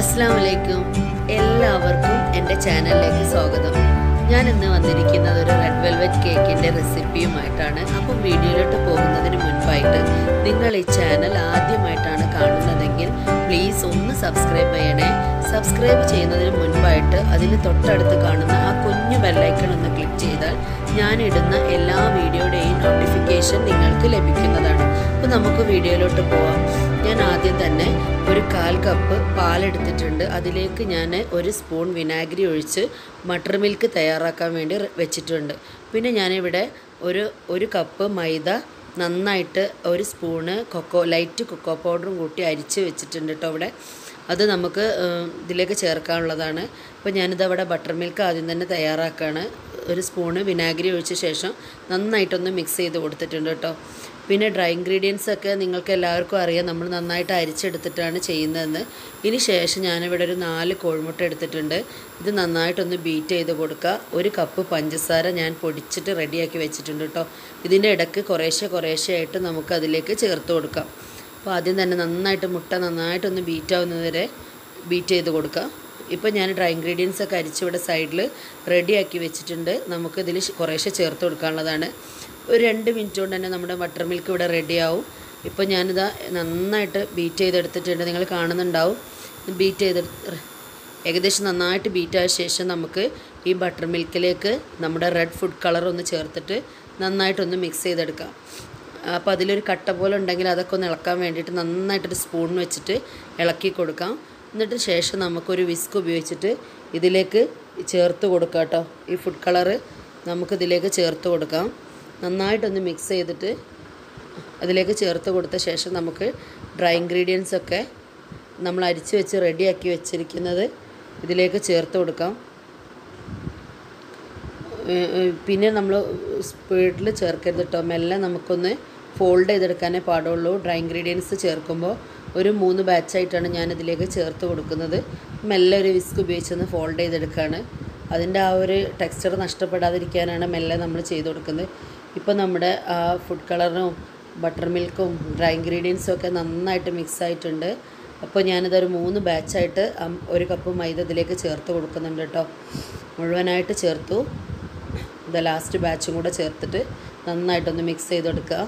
അസ്സാം വലൈക്കും എല്ലാവർക്കും എൻ്റെ ചാനലിലേക്ക് സ്വാഗതം ഞാൻ ഇന്ന് വന്നിരിക്കുന്നത് ഒരു റെഡ് വെൽവെറ്റ് കേക്കിൻ്റെ റെസിപ്പിയുമായിട്ടാണ് അപ്പം വീഡിയോയിലോട്ട് പോകുന്നതിന് മുൻപായിട്ട് നിങ്ങൾ ഈ ചാനൽ ആദ്യമായിട്ടാണ് കാണുന്നതെങ്കിൽ പ്ലീസ് ഒന്ന് സബ്സ്ക്രൈബ് ചെയ്യണേ സബ്സ്ക്രൈബ് ചെയ്യുന്നതിന് മുൻപായിട്ട് അതിന് തൊട്ടടുത്ത് കാണുന്ന ആ കുഞ്ഞു ബെല്ലൈക്കൺ ഒന്ന് ക്ലിക്ക് ചെയ്താൽ ഞാൻ ഇടുന്ന എല്ലാ വീഡിയോയുടെയും നോട്ടിഫിക്കേഷൻ നിങ്ങൾക്ക് ലഭിക്കുന്നതാണ് അപ്പോൾ നമുക്ക് വീഡിയോയിലോട്ട് പോവാം ഞാൻ ആദ്യം തന്നെ ഒരു കാൽ കപ്പ് പാലെടുത്തിട്ടുണ്ട് അതിലേക്ക് ഞാൻ ഒരു സ്പൂൺ വിനാഗിരി ഒഴിച്ച് മട്ടർ മിൽക്ക് തയ്യാറാക്കാൻ വേണ്ടി റെ- വെച്ചിട്ടുണ്ട് പിന്നെ ഞാനിവിടെ ഒരു ഒരു കപ്പ് മൈദ നന്നായിട്ട് ഒരു സ്പൂണ് കൊക്കോ ലൈറ്റ് കൊക്കോ പൗഡറും കൂട്ടി അരിച്ച് വെച്ചിട്ടുണ്ട് കേട്ടോ ഇവിടെ അത് നമുക്ക് ഏം, ഇതിലേക്ക് ചേർക്കാനുള്ളതാണ് അപ്പോൾ ഞാനിത് അവിടെ ബട്ടർ മിൽക്ക് ആദ്യം തന്നെ തയ്യാറാക്കുകയാണ് ഒരു സ്പൂണ് വിനാഗിരി ഒഴിച്ച ശേഷം നന്നായിട്ടൊന്ന് മിക്സ് ചെയ്ത് കൊടുത്തിട്ടുണ്ട് കേട്ടോ പിന്നെ ഡ്രൈ ഇൻഗ്രീഡിയൻസ് ഒക്കെ നിങ്ങൾക്ക് എല്ലാവർക്കും അറിയാം നമ്മൾ നന്നായിട്ട് അരിച്ചെടുത്തിട്ടാണ് ചെയ്യുന്നതെന്ന് ഇനി ശേഷം ഞാനിവിടെ ഒരു നാല് കോഴിമുട്ട എടുത്തിട്ടുണ്ട് ഇത് നന്നായിട്ടൊന്ന് ബീറ്റ് ചെയ്ത് കൊടുക്കുക ഒരു കപ്പ് പഞ്ചസാര ഞാൻ പൊടിച്ചിട്ട് റെഡിയാക്കി വെച്ചിട്ടുണ്ട് കേട്ടോ ഇതിൻ്റെ ഇടയ്ക്ക് കുറേശ്ശെ കുറേശ്ശെ ആയിട്ട് നമുക്ക് അതിലേക്ക് ചേർത്ത് കൊടുക്കാം അപ്പോൾ ആദ്യം തന്നെ നന്നായിട്ട് മുട്ട നന്നായിട്ടൊന്ന് ബീറ്റ് ആവുന്നത് വരെ ബീറ്റ് ചെയ്ത് കൊടുക്കുക ഇപ്പോൾ ഞാൻ ഡ്രൈ ഇൻഗ്രീഡിയൻസ് ഒക്കെ അരിച്ച് ഇവിടെ സൈഡിൽ റെഡിയാക്കി വെച്ചിട്ടുണ്ട് നമുക്ക് ഇതിൽ കുറേശ്ശെ ചേർത്ത് കൊടുക്കാനുള്ളതാണ് ഒരു രണ്ട് മിനിറ്റ് കൊണ്ട് തന്നെ നമ്മുടെ ബട്ടർ മിൽക്ക് ഇവിടെ റെഡിയാവും ഇപ്പോൾ ഞാനിതാ നന്നായിട്ട് ബീറ്റ് ചെയ്തെടുത്തിട്ടുണ്ട് നിങ്ങൾ കാണുന്നുണ്ടാവും ബീറ്റ് ചെയ്ത് ഏകദേശം നന്നായിട്ട് ബീറ്റ് ആയ ശേഷം നമുക്ക് ഈ ബട്ടർ മിൽക്കിലേക്ക് നമ്മുടെ റെഡ് ഫുഡ് കളർ ഒന്ന് ചേർത്തിട്ട് നന്നായിട്ടൊന്ന് മിക്സ് ചെയ്തെടുക്കാം അപ്പോൾ അതിലൊരു കട്ട പോലെ ഉണ്ടെങ്കിൽ അതൊക്കെ ഒന്ന് ഇളക്കാൻ വേണ്ടിയിട്ട് നന്നായിട്ടൊരു സ്പൂൺ വെച്ചിട്ട് ഇളക്കി കൊടുക്കാം എന്നിട്ട് ശേഷം നമുക്കൊരു വിസ്ക് ഉപയോഗിച്ചിട്ട് ഇതിലേക്ക് ചേർത്ത് കൊടുക്കാം കേട്ടോ ഈ ഫുഡ് കളറ് നമുക്കിതിലേക്ക് ചേർത്ത് കൊടുക്കാം നന്നായിട്ടൊന്ന് മിക്സ് ചെയ്തിട്ട് അതിലേക്ക് ചേർത്ത് കൊടുത്ത ശേഷം നമുക്ക് ഡ്രൈ ഇൻഗ്രീഡിയൻസ് ഒക്കെ നമ്മൾ അരിച്ച് വെച്ച് റെഡിയാക്കി വെച്ചിരിക്കുന്നത് ഇതിലേക്ക് ചേർത്ത് കൊടുക്കാം ഏഹ് ഏഹ് പിന്നെ നമ്മൾ സ്പീഡിൽ ചേർക്കരുത് കേട്ടോ മെല്ലെ നമുക്കൊന്ന് ഫോൾഡ് ചെയ്തെടുക്കാനേ പാടുള്ളൂ ഡ്രൈ ഇൻഗ്രീഡിയൻസ് ചേർക്കുമ്പോൾ ഒരു മൂന്ന് ബാച്ചായിട്ടാണ് ഞാൻ ഇതിലേക്ക് ചേർത്ത് കൊടുക്കുന്നത് മെല്ലെ ഒരു വിസ്ക് ഉപയോഗിച്ചൊന്ന് ഫോൾഡ് ചെയ്തെടുക്കുകയാണ് അതിൻ്റെ ആ ഒരു ടെക്സ്ചർ നഷ്ടപ്പെടാതിരിക്കാനാണ് മെല്ലെ നമ്മൾ ചെയ്ത് കൊടുക്കുന്നത് ഇപ്പോൾ നമ്മുടെ ആ ഫുഡ് കളറും ബട്ടർ മിൽക്കും ഡ്രൈ ഇൻഗ്രീഡിയൻസും ഒക്കെ നന്നായിട്ട് മിക്സ് ആയിട്ടുണ്ട് അപ്പോൾ ഞാനിതൊരു മൂന്ന് ബാച്ചായിട്ട് അം- ഒരു കപ്പ് മൈദ ഇതിലേക്ക് ചേർത്ത് കൊടുക്കുന്നുണ്ട് കേട്ടോ മുഴുവനായിട്ട് ചേർത്തു ഇത് ലാസ്റ്റ് ബാച്ചും കൂടെ ചേർത്തിട്ട് നന്നായിട്ടൊന്ന് മിക്സ് ചെയ്തെടുക്കുക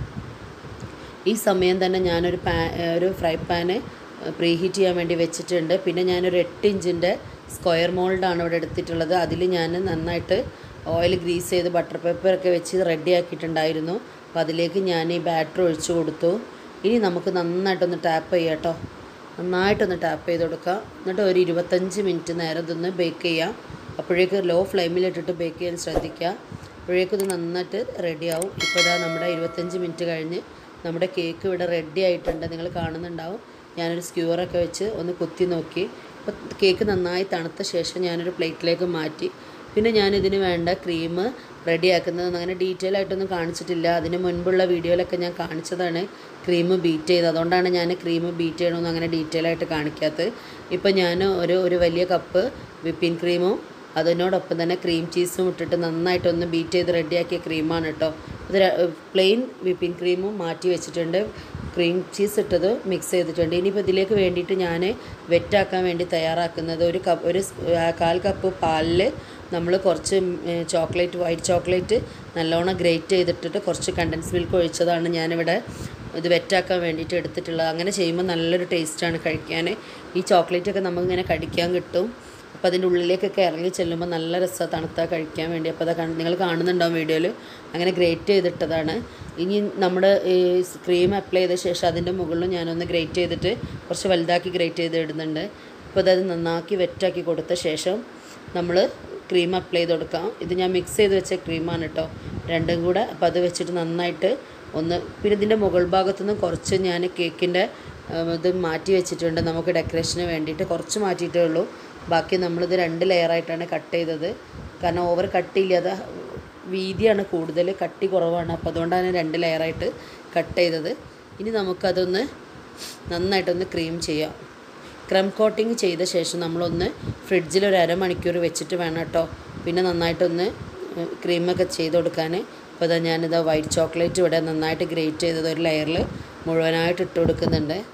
ഈ സമയം തന്നെ ഞാനൊരു പാ ഒരു ഫ്രൈ പാന് പ്രീ ഹീറ്റ് ചെയ്യാൻ വേണ്ടി വെച്ചിട്ടുണ്ട് പിന്നെ ഞാനൊരു എട്ട് ഇഞ്ചിൻ്റെ സ്ക്വയർ മോൾഡാണ് ഇവിടെ എടുത്തിട്ടുള്ളത് അതിൽ ഞാൻ നന്നായിട്ട് ഓയിൽ ഗ്രീസ് ചെയ്ത് ബട്ടർ പേപ്പറൊക്കെ വെച്ച് റെഡി ആക്കിയിട്ടുണ്ടായിരുന്നു അപ്പോൾ അതിലേക്ക് ഞാൻ ഈ ബാറ്റർ ഒഴിച്ച് കൊടുത്തു ഇനി നമുക്ക് നന്നായിട്ടൊന്ന് ടാപ്പ് ചെയ്യാം കേട്ടോ നന്നായിട്ടൊന്ന് ടാപ്പ് ചെയ്ത് കൊടുക്കുക എന്നിട്ട് ഒരു ഇരുപത്തഞ്ച് മിനിറ്റ് നേരം ഇതൊന്ന് ബേക്ക് ചെയ്യാം അപ്പോഴേക്ക് ലോ ഫ്ലെയിമിലിട്ടിട്ട് ബേക്ക് ചെയ്യാൻ ശ്രദ്ധിക്കുക അപ്പോഴേക്കും ഇത് നന്നായിട്ട് റെഡിയാവും ഇപ്പോൾ ഇതാ നമ്മുടെ ഇരുപത്തഞ്ച് മിനിറ്റ് കഴിഞ്ഞ് നമ്മുടെ കേക്ക് ഇവിടെ റെഡി ആയിട്ടുണ്ട് നിങ്ങൾ കാണുന്നുണ്ടാവും ഞാനൊരു സ്ക്യൂറൊക്കെ വെച്ച് ഒന്ന് കുത്തി നോക്കി അപ്പോൾ കേക്ക് നന്നായി തണുത്ത ശേഷം ഞാനൊരു പ്ലേറ്റിലേക്ക് മാറ്റി പിന്നെ ഞാനിതിന് വേണ്ട ക്രീം റെഡിയാക്കുന്നത് അങ്ങനെ ഡീറ്റെയിൽ ആയിട്ടൊന്നും കാണിച്ചിട്ടില്ല അതിന് മുൻപുള്ള വീഡിയോയിലൊക്കെ ഞാൻ കാണിച്ചതാണ് ക്രീം ബീറ്റ് ചെയ്ത് അതുകൊണ്ടാണ് ഞാൻ ക്രീം ബീറ്റ് ചെയ്യണമെന്ന് അങ്ങനെ ഡീറ്റെയിൽ ആയിട്ട് കാണിക്കാത്തത് ഇപ്പോൾ ഞാൻ ഒരു ഒരു വലിയ കപ്പ് വിപ്പിംഗ് ക്രീമും അതിനോടൊപ്പം തന്നെ ക്രീം ചീസും ഇട്ടിട്ട് നന്നായിട്ടൊന്ന് ബീറ്റ് ചെയ്ത് റെഡിയാക്കിയ ക്രീമാണ് കേട്ടോ ഇത് പ്ലെയിൻ വിപ്പിംഗ് ക്രീമും മാറ്റി വെച്ചിട്ടുണ്ട് ക്രീം ചീസ് ഇട്ടത് മിക്സ് ചെയ്തിട്ടുണ്ട് ഇനിയിപ്പോൾ ഇതിലേക്ക് വേണ്ടിയിട്ട് ഞാൻ വെറ്റാക്കാൻ വേണ്ടി തയ്യാറാക്കുന്നത് ഒരു കപ്പ് ഒരു സ്- ആ, കാൽ കപ്പ് പാലിൽ നമ്മൾ കുറച്ച് ചോക്ലേറ്റ് വൈറ്റ് ചോക്ലേറ്റ് നല്ലോണം ഗ്രേറ്റ് ചെയ്തിട്ടിട്ട് കുറച്ച് കണ്ടൻസ് മിൽക്ക് ഒഴിച്ചതാണ് ഞാനിവിടെ ഇത് വെറ്റാക്കാൻ വേണ്ടിയിട്ട് എടുത്തിട്ടുള്ളത് അങ്ങനെ ചെയ്യുമ്പോൾ നല്ലൊരു ടേസ്റ്റാണ് കഴിക്കാൻ ഈ ചോക്ലേറ്റൊക്കെ നമുക്കിങ്ങനെ കടിക്കാൻ കിട്ടും അപ്പോൾ അതിൻ്റെ ഉള്ളിലേക്കൊക്കെ ഇറങ്ങി ചെല്ലുമ്പോൾ നല്ല രസമാണ് തണുത്താൽ കഴിക്കാൻ വേണ്ടി അപ്പോൾ അത് നിങ്ങൾ കാണുന്നുണ്ടാവും വീഡിയോയിൽ അങ്ങനെ ഗ്രേറ്റ് ചെയ്തിട്ടതാണ് ഇനി നമ്മുടെ ഈ ക്രീം അപ്ലൈ ചെയ്ത ശേഷം അതിൻ്റെ മുകളിൽ ഞാനൊന്ന് ഗ്രേറ്റ് ചെയ്തിട്ട് കുറച്ച് വലുതാക്കി ഗ്രേറ്റ് ചെയ്ത് ഇടുന്നുണ്ട് അപ്പോൾ അത് നന്നാക്കി വെറ്റാക്കി കൊടുത്ത ശേഷം നമ്മൾ ക്രീം അപ്ലൈ ചെയ്ത് കൊടുക്കാം ഇത് ഞാൻ മിക്സ് ചെയ്ത് വെച്ച ക്രീമാണ് കേട്ടോ രണ്ടും കൂടെ അപ്പോൾ അത് വെച്ചിട്ട് നന്നായിട്ട് ഒന്ന് പിന്നെ ഇതിൻ്റെ മുകൾ ഭാഗത്തുനിന്ന് കുറച്ച് ഞാൻ കേക്കിൻ്റെ ഇത് മാറ്റി വെച്ചിട്ടുണ്ട് നമുക്ക് ഡെക്കറേഷന് വേണ്ടിയിട്ട് കുറച്ച് മാറ്റിയിട്ടേ ഉള്ളൂ ബാക്കി നമ്മളിത് രണ്ട് ലെയറായിട്ടാണ് കട്ട് ചെയ്തത് കാരണം ഓവർ കട്ടിയില്ലാതെ വീതിയാണ് കൂടുതൽ കട്ടി കുറവാണ് അപ്പോൾ അതുകൊണ്ടാണ് രണ്ട് ലെയറായിട്ട് കട്ട് ചെയ്തത് ഇനി നമുക്കതൊന്ന് നന്നായിട്ടൊന്ന് ക്രീം ചെയ്യാം ക്രം കോട്ടിങ് ചെയ്ത ശേഷം നമ്മളൊന്ന് ഫ്രിഡ്ജിൽ ഒരു അരമണിക്കൂർ വെച്ചിട്ട് വേണം കേട്ടോ പിന്നെ നന്നായിട്ടൊന്ന് ക്രീമൊക്കെ ചെയ്ത് കൊടുക്കാൻ അപ്പോൾ ഇതാ ഞാനിതാ വൈറ്റ് ചോക്ലേറ്റ് ഇവിടെ നന്നായിട്ട് ഗ്രേറ്റ് ചെയ്തത് ഒരു ലെയറിൽ മുഴുവനായിട്ട് ഇട്ട് കൊടുക്കുന്നുണ്ട്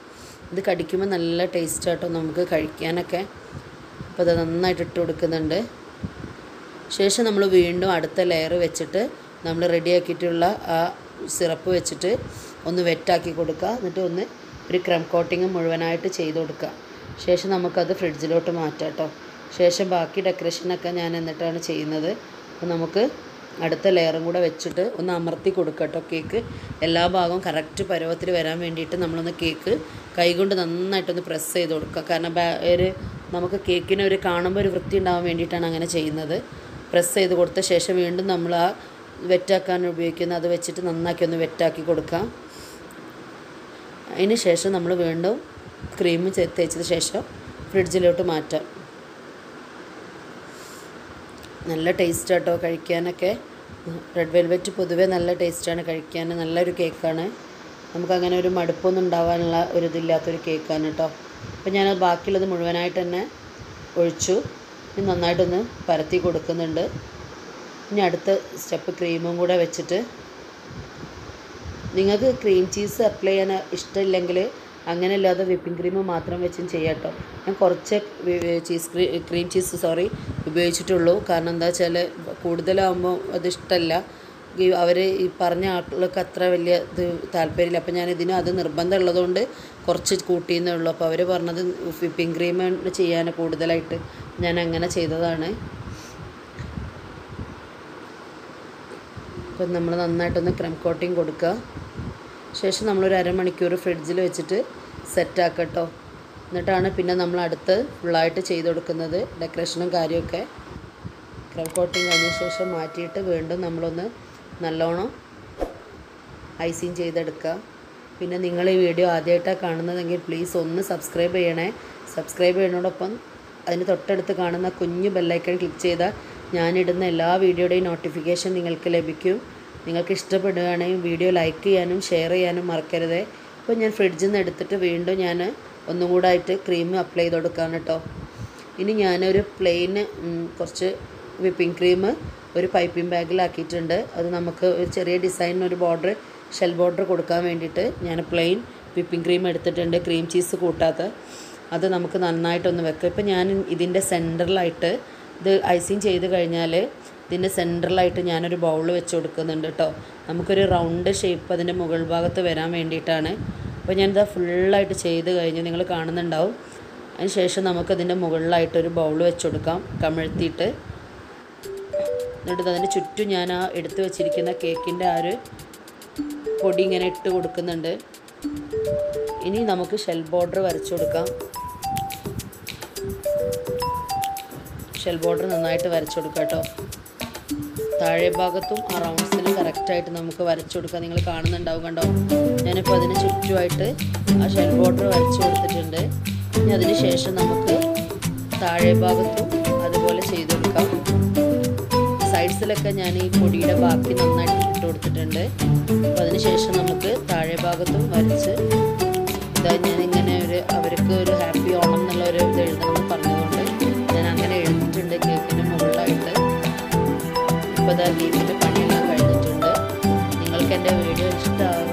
ഇത് കടിക്കുമ്പോൾ നല്ല ടേസ്റ്റ് ആട്ടോ നമുക്ക് കഴിക്കാനൊക്കെ അപ്പോൾ അത് നന്നായിട്ട് ഇട്ട് കൊടുക്കുന്നുണ്ട് ശേഷം നമ്മൾ വീണ്ടും അടുത്ത ലെയർ വെച്ചിട്ട് നമ്മൾ റെഡിയാക്കിയിട്ടുള്ള ആ സിറപ്പ് വെച്ചിട്ട് ഒന്ന് വെറ്റാക്കി കൊടുക്കുക എന്നിട്ട് ഒന്ന് ഒരു ക്രം കോട്ടിങ് മുഴുവനായിട്ട് ചെയ്ത് കൊടുക്കുക ശേഷം നമുക്കത് ഫ്രിഡ്ജിലോട്ട് മാറ്റാം കേട്ടോ ശേഷം ബാക്കി ഡെക്കറേഷനൊക്കെ ഞാൻ എന്നിട്ടാണ് ചെയ്യുന്നത് അപ്പോൾ നമുക്ക് അടുത്ത ലെയറും കൂടെ വെച്ചിട്ട് ഒന്ന് അമർത്തി കൊടുക്കുക കേട്ടോ കേക്ക് എല്ലാ ഭാഗവും കറക്റ്റ് പരുവത്തിൽ വരാൻ വേണ്ടിയിട്ട് നമ്മളൊന്ന് കേക്ക് കൈകൊണ്ട് നന്നായിട്ടൊന്ന് പ്രസ് ചെയ്ത് കൊടുക്കുക കാരണം ബാ- ഒരു നമുക്ക് കേക്കിന് ഒരു കാണുമ്പോൾ ഒരു വൃത്തി ഉണ്ടാവാൻ വേണ്ടിയിട്ടാണ് അങ്ങനെ ചെയ്യുന്നത് പ്രസ് ചെയ്ത് കൊടുത്ത ശേഷം വീണ്ടും നമ്മൾ ആ വെറ്റാക്കാൻ ഉപയോഗിക്കുന്ന അത് വെച്ചിട്ട് നന്നാക്കി ഒന്ന് വെറ്റാക്കി കൊടുക്കാം അതിന് ശേഷം നമ്മൾ വീണ്ടും ക്രീം തേച്ചത് ശേഷം ഫ്രിഡ്ജിലോട്ട് മാറ്റാം നല്ല ടേസ്റ്റ് ആട്ടോ കഴിക്കാനൊക്കെ റെഡ് വെൽവെറ്റ് പൊതുവേ നല്ല ടേസ്റ്റാണ് കഴിക്കാൻ നല്ലൊരു കേക്കാണ് നമുക്കങ്ങനെ ഒരു മടുപ്പൊന്നും ഉണ്ടാവാനുള്ള ഒരു ഇതില്ലാത്തൊരു കേക്കാണ് കേട്ടോ അപ്പോൾ ഞാൻ ബാക്കിയുള്ളത് മുഴുവനായിട്ട് തന്നെ ഒഴിച്ചു ഇനി നന്നായിട്ടൊന്ന് പരത്തി കൊടുക്കുന്നുണ്ട് ഇനി അടുത്ത സ്റ്റെപ്പ് ക്രീമും കൂടെ വെച്ചിട്ട് നിങ്ങൾക്ക് ക്രീം ചീസ് അപ്ലൈ ചെയ്യാൻ ഇഷ്ടമില്ലെങ്കിൽ അങ്ങനെ അല്ലാതെ വിപ്പിംഗ് ക്രീം മാത്രം വെച്ചും ചെയ്യാം കേട്ടോ ഞാൻ കുറച്ച് ചീസ് ക്രീം ചീസ് സോറി ഉപയോഗിച്ചിട്ടുള്ളൂ കാരണം എന്താ വെച്ചാൽ കൂടുതലാകുമ്പോൾ അത് ഇഷ്ടമല്ല അവർ ഈ പറഞ്ഞ ആളുകൾക്ക് അത്ര വലിയ ഇത് താല്പര്യമില്ല അപ്പോൾ ഞാൻ ഇതിന് അത് നിർബന്ധം ഉള്ളതുകൊണ്ട് കുറച്ച് കൂട്ടിയെന്നേ ഉള്ളൂ അപ്പോൾ അവർ പറഞ്ഞത് വിപ്പിംഗ് ക്രീം ചെയ്യാൻ കൂടുതലായിട്ട് ഞാൻ അങ്ങനെ ചെയ്തതാണ് അപ്പം നമ്മൾ നന്നായിട്ടൊന്ന് ക്രം കോട്ടിങ് കൊടുക്കുക ശേഷം നമ്മളൊരു അരമണിക്കൂർ ഫ്രിഡ്ജിൽ വെച്ചിട്ട് സെറ്റാക്കുക കേട്ടോ എന്നിട്ടാണ് പിന്നെ നമ്മൾ അടുത്ത് ഫുള്ളായിട്ട് ചെയ്ത് കൊടുക്കുന്നത് ഡെക്കറേഷനും കാര്യമൊക്കെ ക്രം കോട്ടിങ് കഴിഞ്ഞ ശേഷം മാറ്റിയിട്ട് വീണ്ടും നമ്മളൊന്ന് നല്ലോണം ഐസിങ് ചെയ്തെടുക്കുക പിന്നെ നിങ്ങൾ ഈ വീഡിയോ ആദ്യമായിട്ടാണ് കാണുന്നതെങ്കിൽ പ്ലീസ് ഒന്ന് സബ്സ്ക്രൈബ് ചെയ്യണേ സബ്സ്ക്രൈബ് ചെയ്യുന്നതോടൊപ്പം അതിന് തൊട്ടടുത്ത് കാണുന്ന കുഞ്ഞു ബെല്ലൈക്കൺ ക്ലിക്ക് ചെയ്താൽ ഞാനിടുന്ന എല്ലാ വീഡിയോയുടെയും നോട്ടിഫിക്കേഷൻ നിങ്ങൾക്ക് ലഭിക്കും നിങ്ങൾക്ക് ഇഷ്ടപ്പെടുകയാണെങ്കിൽ വീഡിയോ ലൈക്ക് ചെയ്യാനും ഷെയർ ചെയ്യാനും മറക്കരുത് ഇപ്പോൾ ഞാൻ ഫ്രിഡ്ജിൽ നിന്ന് എടുത്തിട്ട് വീണ്ടും ഞാൻ ഒന്നും കൂടെ ആയിട്ട് ക്രീം അപ്ലൈ ചെയ്ത് കൊടുക്കുകയാണ് കേട്ടോ ഇനി ഞാനൊരു പ്ലെയിന് കുറച്ച് വിപ്പിംഗ് ക്രീം ഒരു പൈപ്പിംഗ് ബാഗിലാക്കിയിട്ടുണ്ട് അത് നമുക്ക് ഒരു ചെറിയ ഡിസൈൻ ഒരു ബോർഡർ ഷെൽ ബോർഡർ കൊടുക്കാൻ വേണ്ടിയിട്ട് ഞാൻ പ്ലെയിൻ വിപ്പിംഗ് ക്രീം എടുത്തിട്ടുണ്ട് ക്രീം ചീസ് കൂട്ടാത്ത അത് നമുക്ക് നന്നായിട്ടൊന്ന് വെക്കാം ഇപ്പം ഞാൻ ഇതിൻ്റെ സെൻറ്ററിലായിട്ട് ഇത് ഐസിങ് ചെയ്ത് കഴിഞ്ഞാൽ ഇതിൻ്റെ സെൻറ്ററിലായിട്ട് ഞാനൊരു ബൗൾ വെച്ച് കൊടുക്കുന്നുണ്ട് കേട്ടോ നമുക്കൊരു റൗണ്ട് ഷേപ്പ് അതിൻ്റെ മുകൾ ഭാഗത്ത് വരാൻ വേണ്ടിയിട്ടാണ് അപ്പോൾ ഞാനിത് ഫുള്ളായിട്ട് ചെയ്ത് കഴിഞ്ഞ് നിങ്ങൾ കാണുന്നുണ്ടാവും അതിന് ശേഷം നമുക്കതിൻ്റെ മുകളിലായിട്ടൊരു ബൗൾ വെച്ച് കൊടുക്കാം കമിഴ്ത്തിയിട്ട് എന്നിട്ട് അതിന് ചുറ്റും ഞാൻ ആ എടുത്തു വെച്ചിരിക്കുന്ന കേക്കിൻ്റെ ആ ഒരു പൊടി ഇങ്ങനെ ഇട്ട് കൊടുക്കുന്നുണ്ട് ഇനി നമുക്ക് ഷെൽ ബോർഡർ വരച്ചു കൊടുക്കാം ഷെൽ ബോർഡർ നന്നായിട്ട് വരച്ചു കൊടുക്കാം കേട്ടോ താഴെ ഭാഗത്തും ആ റൗണ്ട്സിൽ കറക്റ്റായിട്ട് നമുക്ക് വരച്ചു കൊടുക്കാം നിങ്ങൾ കാണുന്നുണ്ടാവും കണ്ടോ ഞാനിപ്പോൾ അതിന് ചുറ്റുമായിട്ട് ആ ഷെൽ ബോർഡർ വരച്ചു കൊടുത്തിട്ടുണ്ട് ഇനി അതിന് ശേഷം നമുക്ക് താഴെ ഭാഗത്തും അതുപോലെ ചെയ്ത് കൊടുക്കാം സൈഡ്സിലൊക്കെ ഞാൻ ഈ പൊടിയുടെ ബാക്കി നന്നായിട്ട് ഇട്ട് കൊടുത്തിട്ടുണ്ട് അപ്പോൾ അതിന് ശേഷം നമുക്ക് താഴെ ഭാഗത്തും വരച്ച് ഇതാ ഞാൻ ഇങ്ങനെ ഒരു അവർക്ക് ഒരു ഹാപ്പി ഓണം എന്നുള്ള ഒരു ഇത് എഴുതണമെന്ന് പറഞ്ഞതുകൊണ്ട് ഞാൻ അങ്ങനെ എഴുതിയിട്ടുണ്ട് കേക്കിന് മുകളിലായിട്ട് ഇപ്പോൾ ഇതാ കേക്കിൻ്റെ പണിയെല്ലാം കഴിഞ്ഞിട്ടുണ്ട് നിങ്ങൾക്ക് എൻ്റെ വീഡിയോ ഇഷ്ടമാകും